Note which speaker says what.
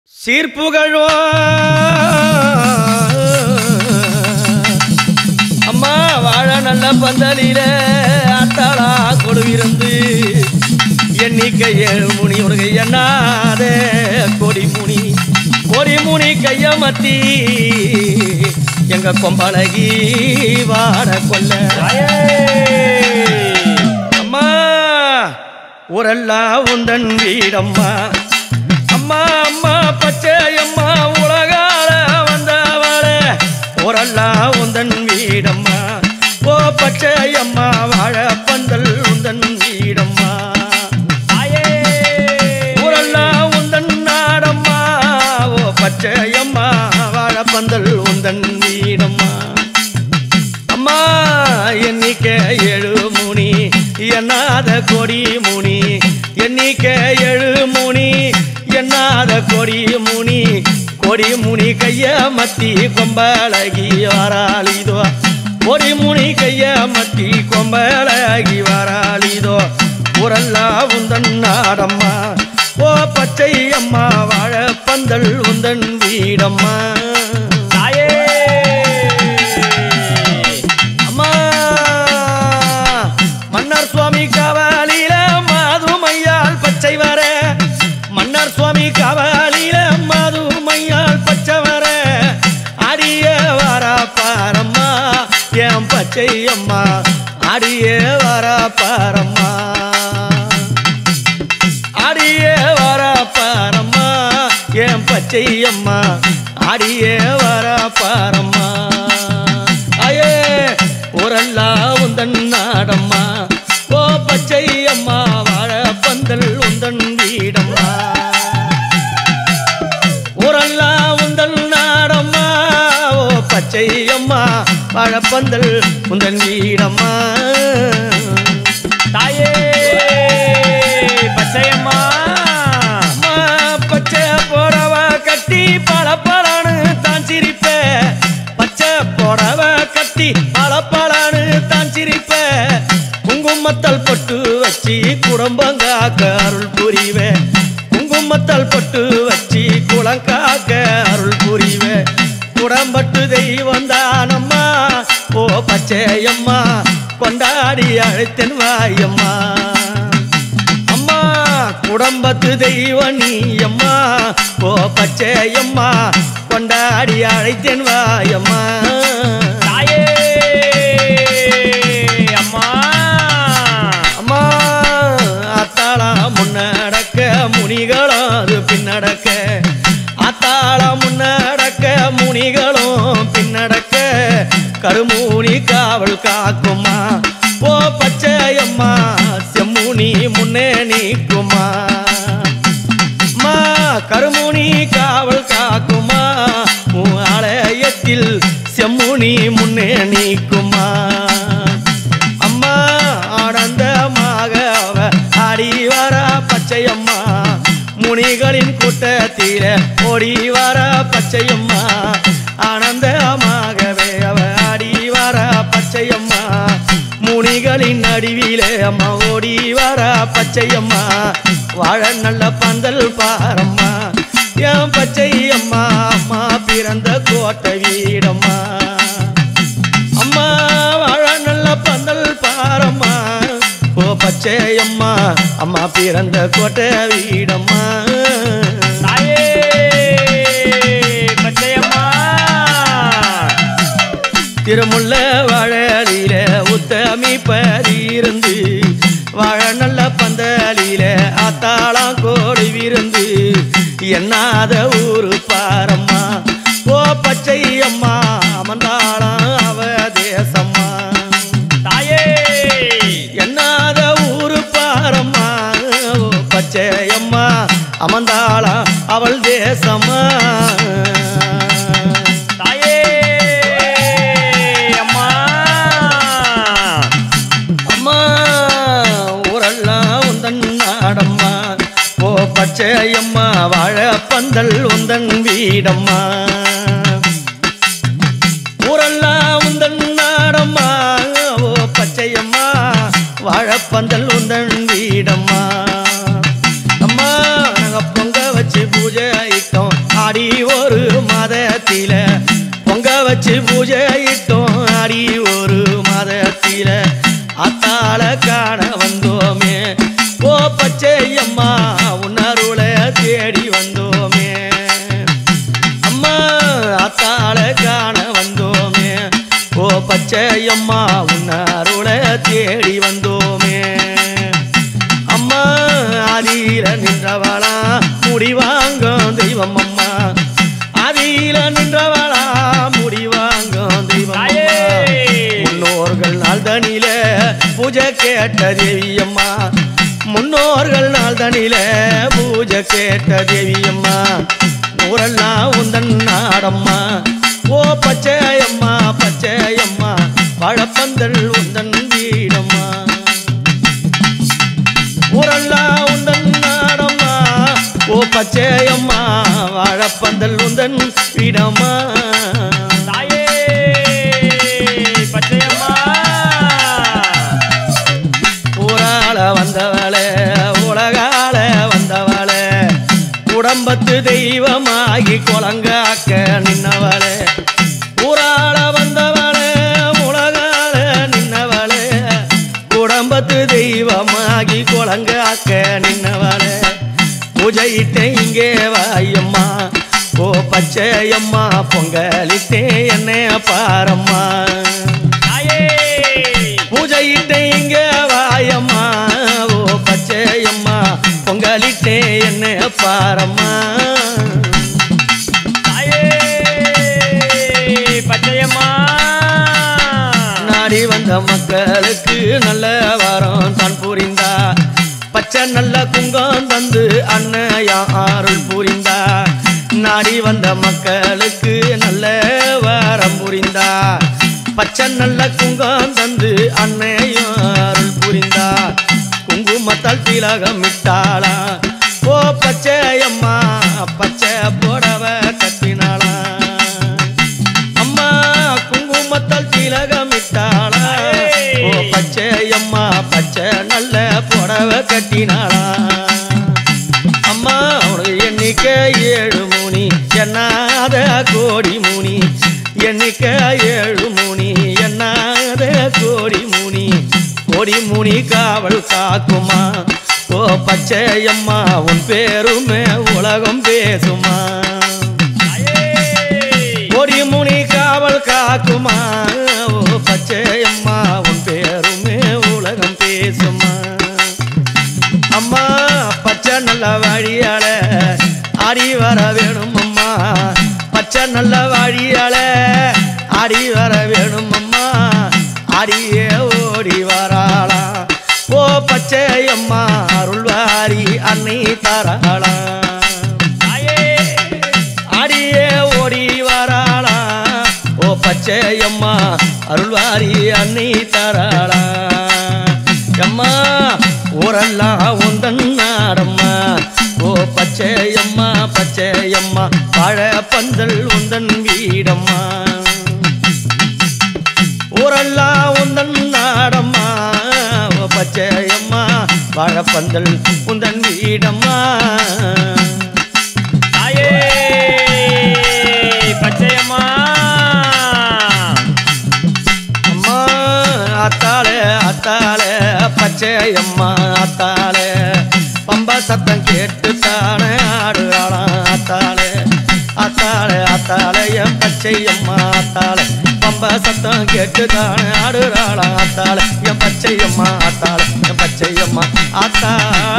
Speaker 1: சீர்ப்புகழோ அம்மா வாழ நல்ல பந்தலில அத்தாளா கொடுவிருந்து எண்ணிக்கை ஏழு முனி உனக்கு எண்ணாத கொடி முனி கொடி முனி கையமத்தி எங்க கொம்பழகி வாட கொல்ல அம்மா ஊரெல்லாம் உந்தன் வீடம்மா அம்மா அம்மா பச்சை அம்மா உலகால வந்தவள ஊரெல்லாம் உந்தன் வீடம்மா ஓ பச்சை அம்மா வாழ பந்தல் உந்தன் வீடம்மா ஊரெல்லாம் உந்தன் நாடம்மா ஓ பச்சை அம்மா வாழ பந்தல் உந்தன் வீடம்மா அம்மா எண்ணிக்கை ஏழு முனி எண்ணாத கொடி முனி எண்ணிக்கை ஏழு முனி எண்ணாத கொடி முனி கொடி முனி கைய மத்தி கொம்பழகி வராளிதோ கொடி முனி கைய மத்தி கொம்பழகி வராளிதோ உரல்லா உந்தன் நாடம்மா ஓ பச்சை அம்மா வாழ பந்தல் உந்தன் வீடம்மா அம்மா மன்னார் சுவாமி காவலில மாதுமையால் பச்சை வர மன்னார் சுவாமி காவலில மாதுமையால் பச்சை வர அடிய வர பாரம்மா என் பச்சை அம்மா அடிய வர பாரம்மா அடியே வர பாரம்மா என் பச்சை அம்மா அடியே வர பாரம்மா அயே ஊரல்லா உந்தன் நாடம்மா ஓ பச்சை அம்மா வாழ பந்தல் உந்தன் வீடம்மா ஊரல்லா உந்தன் நாடம்மா ஓ பச்சை அம்மா வாழ பந்தல் உந்தன் வீடம்மா தாயே பச்சையம்மா அம்மா, பச்சை புடவ கட்டி பல பலனு தான் சிரிப்ப பச்சை புடவ கட்டி பல பலனு தான் சிரிப்ப குங்குமத்தல் பொட்டு வச்சு குடும்பங்காக்க அருள் புரிவே குங்குமத்தல் பொட்டு வச்சு குளங்காக்க அருள் புரிவே குடம்பட்டு தெய்வம் தானம்மா ஓ பச்சையம்மா கொண்டாடி அழைத்தன் வாயம்மா அம்மா குடம்பத்து தெய்வ நீ அம்மா ஓ பச்சையம்மா கொண்டாடி அழைத்தேன் வாயம்மா தாயே அம்மா அம்மா அத்தாளா முன்னடக்க முனிகளும் அது பின்னடக்க அத்தாளா முன்னடக்க முனிகளும் பின்னடக்க கருமூனி காவல் காக்குமா ஓ பச்சையம்மா செம்முனி முன்னே நீக்குமா அம்மா கருமுனி காவல் காக்குமா உன் ஆலயத்தில் செம்முனி முன்னே நீக்குமா அம்மா ஆனந்தமாக அவ ஆடி வர பச்சையம்மா முனிகளின் கூட்டத்தில ஓடி வர பச்சையம்மா ஆனந்தமாகவே அவ ஆடி வர பச்சையம்மா முனிகளின் நடுவிலே அம்மா ஓடி வர பச்சையம்மா வாழ நல்ல பந்தல் பாரம்மா என் பச்சையம்மா அம்மா பிறந்த கோட்டை வீடம்மா அம்மா வாழ நல்ல பந்தல் பாரம்மா ஓ பச்சையம்மா அம்மா பிறந்த கோட்டை வீடம்மா தாயே பச்சையம்மா திருமுல்ல வாழலில உத்தமி பரியிருந்து வாழ நல்ல பந்தலில ஆத்தாளாம் கோடி விருந்து எண்ணாத ஊரு பாரம்மா ஓ பச்சை அம்மா அமர்ந்தாளாம் அவ தேசம்மா தாயே எண்ணாத ஊரு பாரம்மா ஓ பச்சை அம்மா அமர்ந்தாளாம் அவள் தேசம்மா தாயே அம்மா அம்மா ஊரெல்லாம் உந்தன் நாடம்மா ஓ பச்சையம்மா வாழ பந்தல் உந்தன் வீடம்மா ஊரெல்லாம் உந்தன் நாடம்மா ஓ பச்சையம்மா வாழப்பந்தல் உந்தன் வீடம்மா அம்மா நாங்க பொங்க வச்சு பூஜை ஐட்டம் ஆடி ஒரு மாதத்தில பொங்க வச்சு பூஜையிட்டோம் ஆடி ஒரு மாதத்தில அத்தாள காண வந்தோமே ஓ பச்சையம்மா உன்னருளை தேடி வந்தோமே அம்மா அத்தாள காண வந்தோமே ஓ பச்சையம்மா உன்னருளை தேடி வந்தோமே அம்மா ஆதியில நின்றவளா முடிவாங்கும் தெய்வம் அம்மா ஆதியில நின்றவளா முடிவாங்கும் தெய்வம் அம்மா.
Speaker 2: தாயே!
Speaker 1: முன்னோர்கள் நாள் தனில பூஜை கேட்ட தேவியம்மா முன்னோர்கள் நாள் தனில பூஜை கேட்ட தேவியம்மா ஊரெல்லாம் உந்தன் நாடம்மா ஓ பச்சையம்மா பச்சையம்மா வாழப்பந்தல் உந்தன் வீடம்மா ஊரெல்லாம் உந்தன் நாடம்மா ஓ பச்சையம்மா வாழப்பந்தல் உந்தன் வீடம்மா
Speaker 2: தாயே பச்சையம்மா
Speaker 1: ஊரால வந்தவளே உலகால வந்தவளே உடம்பத்து தெய்வமாகி குளங்காக்க நின்னவளே ஊரால வந்தவளே உலகால நின்னவளே உடம்பத்து தெய்வமாகி குளங்காக்க நின்னவளே பூஜையிட்டே இங்கே வாயம்மா ஓ பச்சையம்மா பொங்கலிட்டே என்ன பாரம்மா
Speaker 2: தாயே
Speaker 1: பூஜையிட்டே இங்க வாயம்மா ஓ பச்சையம்மா பொங்கலிட்டே என்ன பாரம்மா
Speaker 2: தாயே பச்சையம்மா
Speaker 1: நாடி வந்த மக்களுக்கு நல்ல வாரம் தான் புரிந்தா பச்சை நல்ல குங்கம் தந்து அன்னையா அருள் புரிந்தா நாடி வந்த மக்களுக்கு நல்ல வாரம் புரிந்தா பச்சை நல்ல குங்கம் தந்து அன்னையும் அருள் புரிந்தா குங்குமத்தால் திலகம் இட்டாளா ஓ பச்சையம்மா பச்சை புடவ கட்டினாளா அம்மா குங்குமத்தால் திலகமிட்டாளா ஓ பச்சையம்மா பச்சை நல்ல புடவை கட்டினாளா அம்மா உனக்கு எண்ணிக்கை ஏழு முனி எண்ணாத கோடி முனி எண்ணிக்கை ஏழு முனி எண்ணாத கோடி முனி கோடி முனி காவல் காக்குமா ஓ பச்சையம்மா உன் பேருமே உலகம் பேசுமா
Speaker 2: தாயே
Speaker 1: கோடி முனி காவல் காக்குமா ஓ பச்சையம்மா உன் பேருமே உலகம் பேசுமா அம்மா பச்சை நல்ல வழியால ஆடி வர வேணும் அம்மா பச்சை நல்ல வழியால ஆடி வர வேணும் அம்மா ஆடியே ஓடி வராளா ஓ பச்சையம்மா அருள்வாரி அன்னை தராளா
Speaker 2: தாயே
Speaker 1: ஆடியே ஓடி வராளா ஓ பச்சையம்மா அருள்வாரி அன்னை தராளா அம்மா ஊரெல்லாம் உந்தன் நாடம்மா ஓ பச்சையம்மா பச்சையம்மா வாழ பந்தல் உந்தன் வீடம்மா ஊரெல்லாம் உந்தன் நாடம்மா ஓ பச்சையம்மா வாழ பந்தல் உந்தன் வீடம்மா
Speaker 2: தாயே பச்சையம்மா
Speaker 1: அம்மா அத்தாளே அத்தாளே பச்சையம்மா அத்தாளே பம்பா சத்தம் கேட்டு தானே ஆடுறாளாம் அத்தாளே அத்தாளே அத்தாளே என் பச்சையம்மா அத்தாளே பம்பா சத்தம் கேட்டு தானே ஆடுறாளாம் அத்தாளே என் பச்சையம்மா அத்தாளே என் பச்சையம்மா அத்தாளே